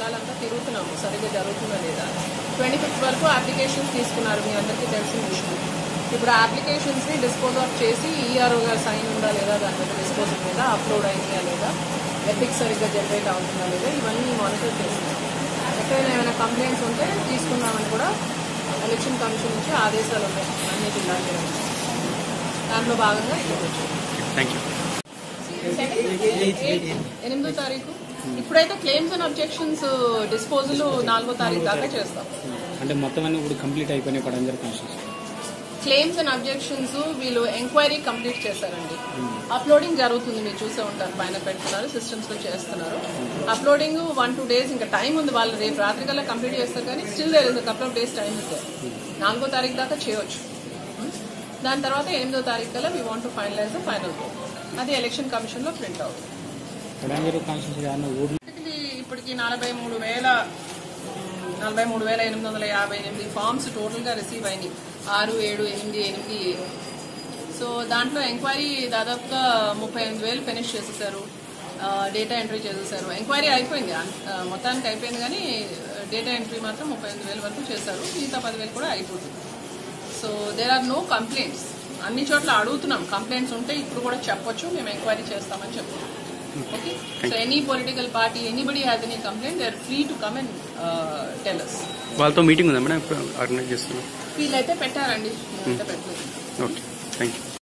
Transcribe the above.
జిల్లాలంతా తిరుగుతున్నాము సరిగ్గా జరుగుతుందా లేదా ట్వంటీ ఫిఫ్త్ వరకు అప్లికేషన్స్ తీసుకున్నారు మీ అందరికీ తెలిసిన విషయం ఇప్పుడు ఆ అప్లికేషన్స్ని డిస్పోజ్ ఆఫ్ చేసి ఈఆర్ఓ గారు సైన్ ఉందా లేదా దాని మీద డిస్పోజల్ మీద అప్లోడ్ అయిందా లేదా ఎపిక్స్ సరిగ్గా జనరేట్ అవుతుందా లేదా ఇవన్నీ మానిటర్ చేస్తున్నాం ఎక్కడైనా ఏమైనా కంప్లైంట్స్ ఉంటే తీసుకుందామని కూడా ఎలక్షన్ కమిషన్ నుంచి ఆదేశాలు ఉన్నాయి అన్ని జిల్లాల్లో దాంట్లో భాగంగా ఇక్కడికి వచ్చాం థ్యాంక్ యూ ఎనిమిదో తారీఖు ఇప్పుడైతే క్లెయిమ్స్ అండ్ అబ్జెక్షన్స్ డిస్పోజల్ నాలుగో తారీఖు దాకా చేస్తాం అంటే మొత్తం అన్ని ఇప్పుడు కంప్లీట్ అయిపోయినాయి ఇప్పుడు అందరు కాన్స్టిట్యూషన్ క్లెయిమ్స్ అండ్ అబ్జెక్షన్స్ వీళ్ళు ఎంక్వైరీ కంప్లీట్ చేశారండి అప్లోడింగ్ జరుగుతుంది మీరు చూసే ఉంటారు పైన పెడుతున్నారు సిస్టమ్స్ లో చేస్తున్నారు అప్లోడింగ్ వన్ టూ డేస్ ఇంకా టైం ఉంది వాళ్ళు రేపు రాత్రి కల్లా కంప్లీట్ చేస్తారు కానీ still there is couple of days time ఉంది నాలుగో తారీఖు దాకా చేయొచ్చు దాని తర్వాత ఎనిమిదో తారీఖు కల్లా we want to finalise the final అది ఎలక్షన్ కమిషన్ లో ప్రింట్ అవుతుంది కడంగూరు కాన్స్టిట్యూషన్ అన్న ఊర్లో ఇప్పటికి ఇప్పటికి నలభై మూడు వేల నలభై మూడు వేల ఎనిమిది వందల యాభై ఎనిమిది ఫామ్స్ టోటల్గా రిసీవ్ అయినాయి ఆరు ఏడు ఎనిమిది ఎనిమిది ఏడు సో దాంట్లో ఎంక్వైరీ దాదాపుగా ముప్పై ఎనిమిది వేలు ఫినిష్ చేసేసారు డేటా ఎంట్రీ చేసేసారు ఎంక్వైరీ అయిపోయింది ఆ, మొత్తానికి అయిపోయింది కానీ డేటా ఎంట్రీ మాత్రం ముప్పై ఎనిమిది వేల వరకు చేశారు మిగతా పదివేలు కూడా అయిపోతుంది so there are no complaints అన్ని చోట్ల అడుగుతున్నాం కంప్లైంట్స్ ఉంటే ఇప్పుడు కూడా చెప్పొచ్చు మేము ఎంక్వైరీ చేస్తామని చెప్తున్నాం okay so any political party anybody has any complaint they are free to come and tell us వాళ్ళతో మీటింగ్ ఉందా మేడం ఇప్పుడు ఆర్గనైజ్ చేస్తున్నాం వీళ్ళైతే పెట్టారండి మేమైతే పెట్టలేదు ఓకే థ్యాంక్ యూ